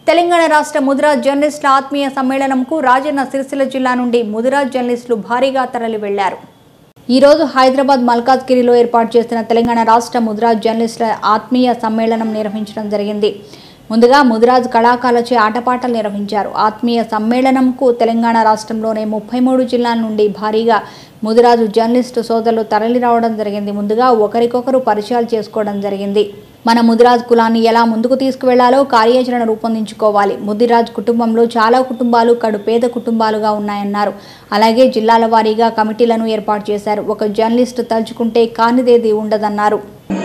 తెలంగాణ రాష్ట్ర ముదిరాజ్ జర్నలిస్టుల ఆత్మీయ సమ్మేళనంకు రాజన్న సిరిసిల్ల జిల్లా నుండి ముదిరాజ్ జర్నలిస్టులు భారీగా తరలి వెళ్లారు ఈ రోజు హైదరాబాద్ మల్కాజ్గిరిలో ఏర్పాటు చేసిన తెలంగాణ రాష్ట్ర ముదిరాజ్ జర్నలిస్టుల ఆత్మీయ సమ్మేళనం నిర్వహించడం జరిగింది ముందుగా ముదిరాజ్ కళాకారులచే ఆటపాటలు నిర్వహించారు ఆత్మీయ సమ్మేళనంకు తెలంగాణ రాష్ట్రంలోనే ముప్పై మూడు జిల్లాల నుండి భారీగా ముదిరాజు జర్నలిస్టు సోదరులు తరలి రావడం జరిగింది ముందుగా ఒకరికొకరు పరిచయాలు చేసుకోవడం జరిగింది మన ముదిరాజ్ కులాన్ని ఎలా ముందుకు తీసుకువెళ్లాలో కార్యాచరణ రూపొందించుకోవాలి ముదిరాజ్ కుటుంబంలో చాలా కుటుంబాలు కడు పేద కుటుంబాలుగా ఉన్నాయన్నారు అలాగే జిల్లాల వారీగా కమిటీలను ఏర్పాటు చేశారు ఒక జర్నలిస్టు తలుచుకుంటే కానిదేది ఉండదన్నారు